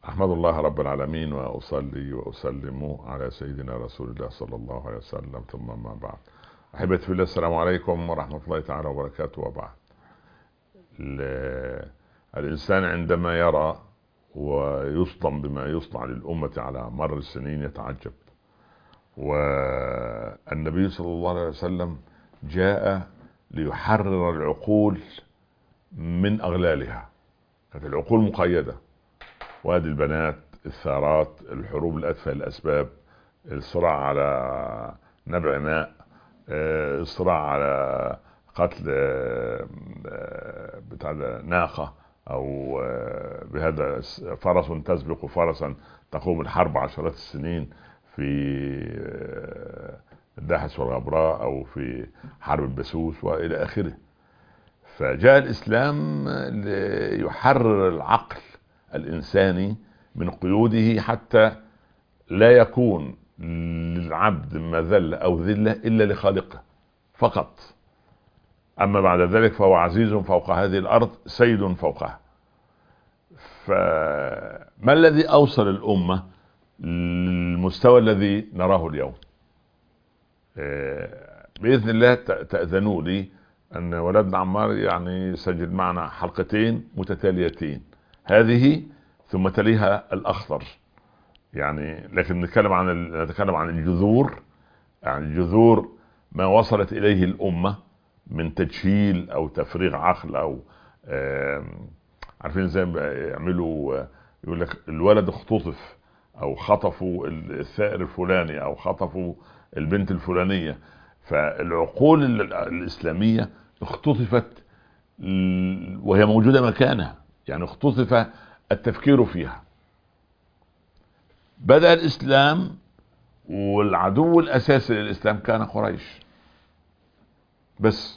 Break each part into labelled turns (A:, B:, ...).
A: أحمد الله رب العالمين وأصلي وأسلم على سيدنا رسول الله صلى الله عليه وسلم ثم ما بعد أحبتي في الله السلام عليكم ورحمة الله تعالى وبركاته وبعد الإنسان عندما يرى ويصدم بما يصنع للأمة على مر السنين يتعجب والنبي صلى الله عليه وسلم جاء ليحرر العقول من أغلالها كانت العقول مقيدة وادي البنات الثارات الحروب الأتفه الأسباب الصراع على نبع ماء آه، الصراع على قتل آه، بتاع ناقة أو آه، بهذا فرس تسبق فرسا تقوم الحرب عشرات السنين في الداحس والغبراء أو في حرب البسوس وإلى آخره فجاء الإسلام ليحرر العقل الانساني من قيوده حتى لا يكون للعبد مذله او ذله الا لخالقه فقط اما بعد ذلك فهو عزيز فوق هذه الارض سيد فوقها فما الذي اوصل الامه للمستوى الذي نراه اليوم آه، باذن الله تاذنوا لي ان ولدنا عمار يعني يسجل معنا حلقتين متتاليتين هذه ثم تليها الاخضر يعني لكن نتكلم عن نتكلم عن الجذور يعني جذور ما وصلت اليه الامه من تجهيل او تفريغ عقل او عارفين زي ما يعملوا يقول لك الولد اختطف او خطفوا الثائر الفلاني او خطفوا البنت الفلانيه فالعقول الاسلاميه اختطفت وهي موجوده مكانها يعني اختطف التفكير فيها بدأ الإسلام والعدو الأساسي للإسلام كان قريش بس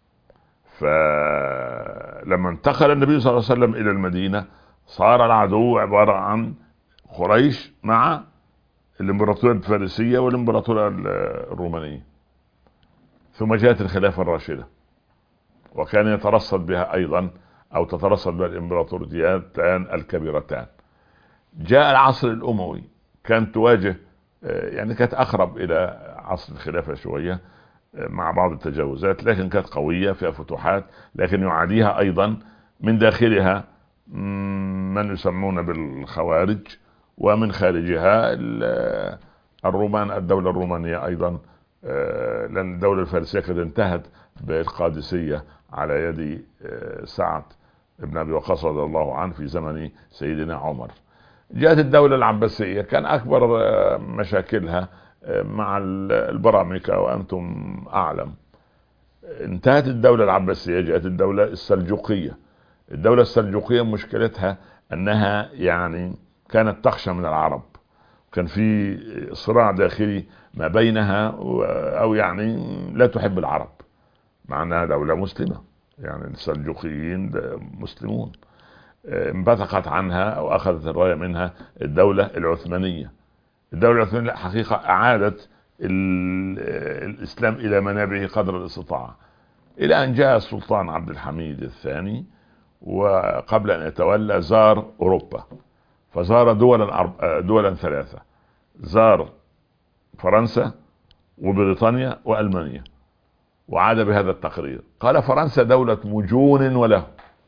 A: فلما انتقل النبي صلى الله عليه وسلم إلى المدينة صار العدو عبارة عن قريش مع الامبراطورية الفارسية والامبراطورية الرومانية ثم جاءت الخلافة الراشدة وكان يترصد بها أيضا او تترصد بها الامبراطوريتان الكبيرتان جاء العصر الاموي كانت تواجه آه، يعني كانت اقرب الى عصر الخلافه شويه آه، مع بعض التجاوزات لكن كانت قويه فيها فتوحات لكن يعاديها ايضا من داخلها من يسمون بالخوارج ومن خارجها الرومان الدولة الرومانية أيضا آه، لأن الدولة الفارسية قد انتهت بالقادسية على يد سعد ابن ابي وقاص رضي الله عنه في زمن سيدنا عمر جاءت الدولة العباسية كان اكبر آه، مشاكلها آه، مع البرامكة وانتم اعلم انتهت الدولة العباسية جاءت الدولة السلجوقية الدولة السلجوقية مشكلتها انها يعني كانت تخشى من العرب كان في صراع داخلي ما بينها او يعني لا تحب العرب مع انها دولة مسلمة يعني السلجوقيين مسلمون آه، انبثقت عنها او اخذت الرايه منها الدوله العثمانيه الدوله العثمانيه حقيقه اعادت الاسلام الى منابعه قدر الاستطاعه الى ان جاء السلطان عبد الحميد الثاني وقبل ان يتولى زار اوروبا فزار دولا آه، دولا ثلاثه زار فرنسا وبريطانيا والمانيا وعاد بهذا التقرير قال فرنسا دولة مجون وله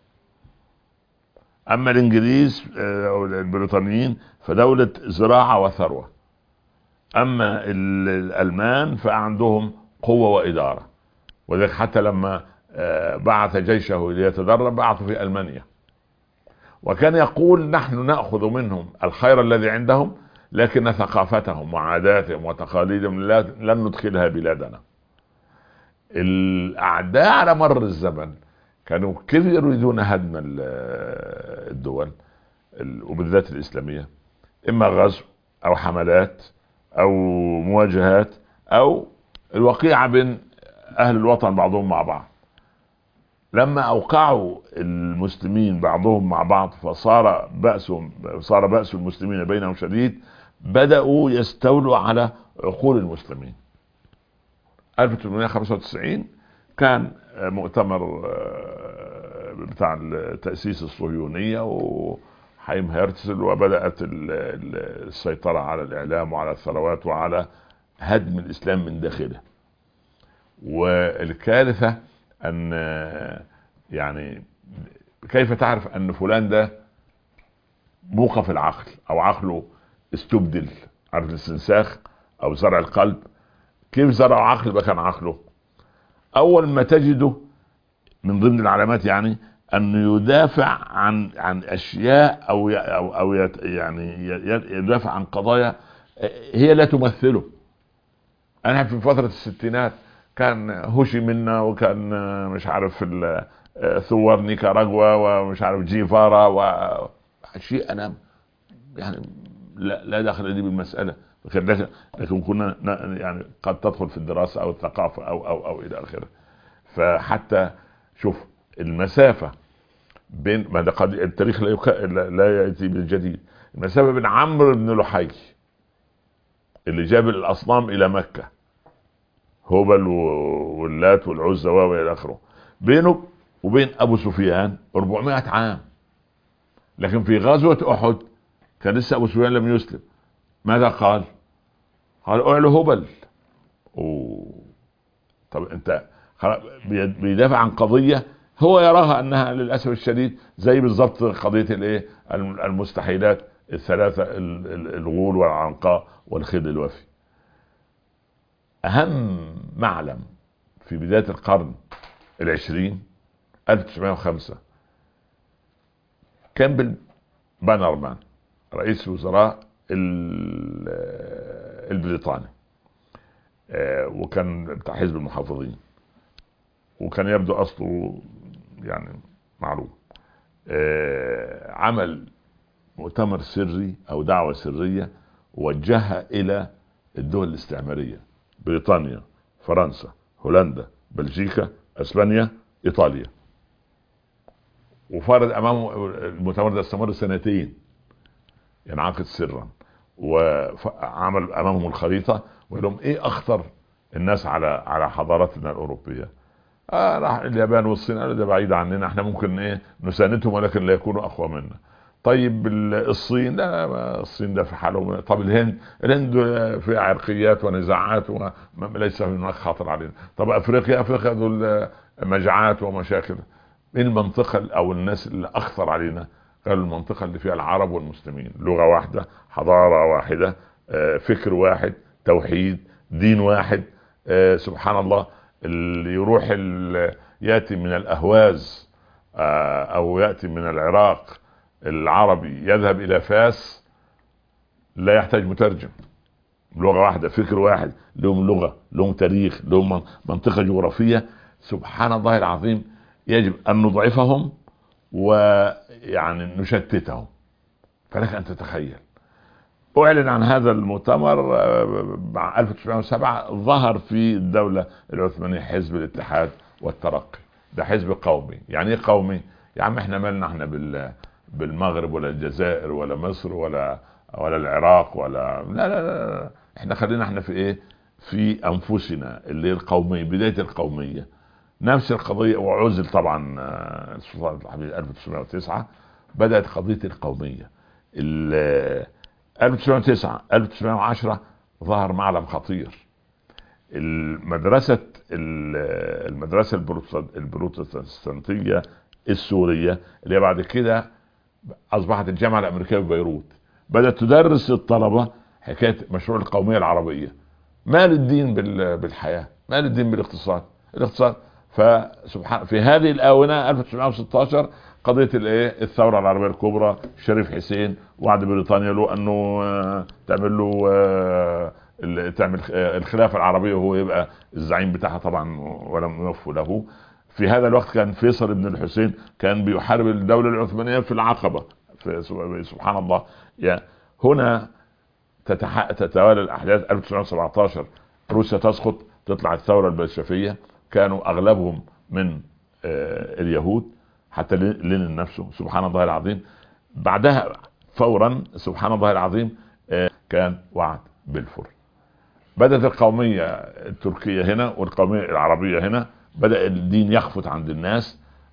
A: اما الانجليز آه، او البريطانيين فدولة زراعة وثروة اما الالمان فعندهم قوة وادارة وذلك حتى لما آه، بعث جيشه ليتدرب بعثوا في المانيا وكان يقول نحن ناخذ منهم الخير الذي عندهم لكن ثقافتهم وعاداتهم وتقاليدهم لن ندخلها بلادنا الاعداء على مر الزمن كانوا كيف يريدون هدم الدول وبالذات الاسلاميه اما غزو او حملات او مواجهات او الوقيعه بين اهل الوطن بعضهم مع بعض لما اوقعوا المسلمين بعضهم مع بعض فصار بأسهم صار بأس المسلمين بينهم شديد بدأوا يستولوا على عقول المسلمين 1895 كان مؤتمر آه، بتاع التأسيس الصهيونية حيم هرتزل وبدات السيطره على الاعلام وعلى الثروات وعلى هدم الاسلام من داخله والكارثه ان يعني كيف تعرف ان فلان ده موقف العقل او عقله استبدل عارف الاستنساخ او زرع القلب كيف زرع عقل بقى كان عقله اول ما تجده من ضمن العلامات يعني انه يدافع عن عن اشياء او او, أو يعني يدافع عن قضايا هي لا تمثله انا في فتره الستينات كان هوشي منا وكان مش عارف ثوار نيكاراغوا ومش عارف جيفارا وشيء انا يعني لا, لا دخل لي بالمساله لكن لكن كنا يعني قد تدخل في الدراسه او الثقافه او او او الى اخره فحتى شوف المسافه بين ما قد التاريخ لا يك... لا ياتي بالجديد المسافه بين عمرو بن لحي اللي جاب الاصنام الى مكه هبل واللات والعزى والى اخره بينه وبين ابو سفيان 400 عام لكن في غزوه احد كان لسه ابو سفيان لم يسلم ماذا قال؟ قال اعلو هبل أوه. طب انت بيدافع عن قضيه هو يراها انها للاسف الشديد زي بالضبط قضيه الايه المستحيلات الثلاثه الغول والعنقاء والخيل الوفي اهم معلم في بدايه القرن العشرين 1905 كامبل بانرمان رئيس الوزراء البريطاني آه، وكان بتاع حزب المحافظين وكان يبدو اصله يعني معروف آه، عمل مؤتمر سري او دعوه سريه وجهها الى الدول الاستعماريه بريطانيا فرنسا هولندا بلجيكا اسبانيا ايطاليا وفرض امامه المؤتمر ده استمر سنتين ينعقد سرا وعمل امامهم الخريطه وقال لهم ايه اخطر الناس على على حضارتنا الاوروبيه آه راح اليابان والصين قالوا ده بعيد عننا احنا ممكن ايه نساندهم ولكن لا يكونوا اقوى منا طيب الصين لا الصين ده في حالهم طب الهند الهند فيها عرقيات ونزاعات وليس هناك خطر علينا طب افريقيا افريقيا دول مجاعات ومشاكل من المنطقه او الناس اللي اخطر علينا قالوا المنطقه اللي فيها العرب والمسلمين لغه واحده حضاره واحده آه، فكر واحد توحيد دين واحد آه، سبحان الله اللي يروح ياتي من الاهواز آه، او ياتي من العراق العربي يذهب الى فاس لا يحتاج مترجم لغه واحده فكر واحد لهم لغه لهم تاريخ لهم منطقه جغرافيه سبحان الله العظيم يجب ان نضعفهم ويعني نشتتهم فلك ان تتخيل اعلن عن هذا المؤتمر آه، مع 1907 ظهر في الدوله العثمانيه حزب الاتحاد والترقي ده حزب قومي يعني ايه قومي يا عم احنا مالنا احنا بال بالمغرب ولا الجزائر ولا مصر ولا ولا العراق ولا لا لا لا احنا خلينا احنا في ايه في انفسنا اللي هي القوميه بدايه القوميه نفس القضيه وعزل طبعا آه، السلطان الحبيب 1909 بدات قضيه القوميه 1909 1910 ظهر معلم خطير المدرسة المدرسة البروتستانتية السورية اللي بعد كده أصبحت الجامعة الأمريكية في بيروت بدأت تدرس الطلبة حكاية مشروع القومية العربية ما للدين بالحياة ما للدين بالاقتصاد الاقتصاد فسبحان في هذه الآونة 1916 قضيه الايه الثوره العربيه الكبرى شريف حسين وعد بريطانيا له انه آه، تعمل له آه، تعمل آه، الخلافه العربيه وهو يبقى الزعيم بتاعها طبعا ولم يوفوا له في هذا الوقت كان فيصل بن الحسين كان بيحارب الدوله العثمانيه في العقبه في سبحان الله يعني هنا تتوالى الاحداث 1917 روسيا تسقط تطلع الثوره البلشفيه كانوا اغلبهم من اليهود حتى لينين نفسه سبحان الله العظيم بعدها فورا سبحان الله العظيم آه، كان وعد بلفور بدأت القومية التركية هنا والقومية العربية هنا بدأ الدين يخفت عند الناس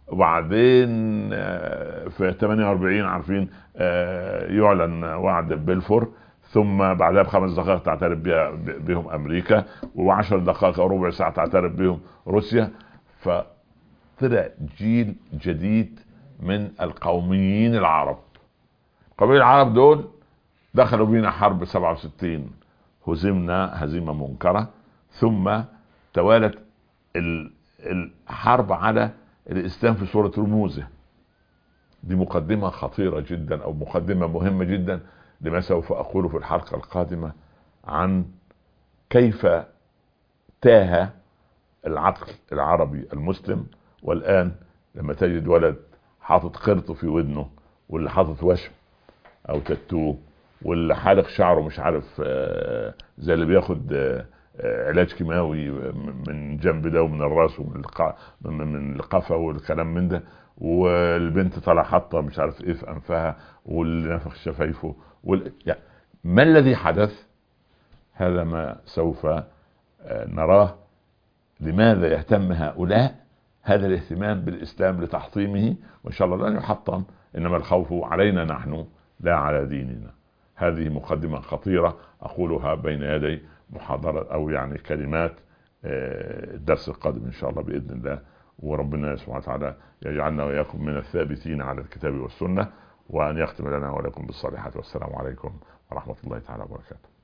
A: وبعدين آه، في 48 عارفين آه، يعلن وعد بلفور ثم بعدها بخمس دقائق تعترف بها بهم امريكا وعشر دقائق او ربع ساعه تعترف بهم روسيا فطلع جيل جديد من القوميين العرب قبيل العرب دول دخلوا بينا حرب 67 هزمنا هزيمه منكره ثم توالت الحرب على الاسلام في سوره رموزه دي مقدمه خطيره جدا او مقدمه مهمه جدا لما سوف اقوله في الحلقه القادمه عن كيف تاه العقل العربي المسلم والان لما تجد ولد حاطط قرط في ودنه واللي حاطط وشم او تاتو واللي حالق شعره مش عارف آه، زي اللي بياخد آه، علاج كيماوي من جنب ده ومن الراس ومن من القفا والكلام من ده والبنت طالعه حاطه مش عارف ايه في انفها واللي نفخ شفايفه وال... يعني ما الذي حدث؟ هذا ما سوف آه، نراه لماذا يهتم هؤلاء هذا الاهتمام بالاسلام لتحطيمه وان شاء الله لن يحطم انما الخوف علينا نحن لا على ديننا هذه مقدمه خطيره اقولها بين يدي محاضرة أو يعني كلمات آه، الدرس القادم إن شاء الله بإذن الله وربنا سبحانه وتعالى يجعلنا وإياكم من الثابتين على الكتاب والسنة وأن يختم لنا ولكم بالصالحات والسلام عليكم ورحمة الله تعالى وبركاته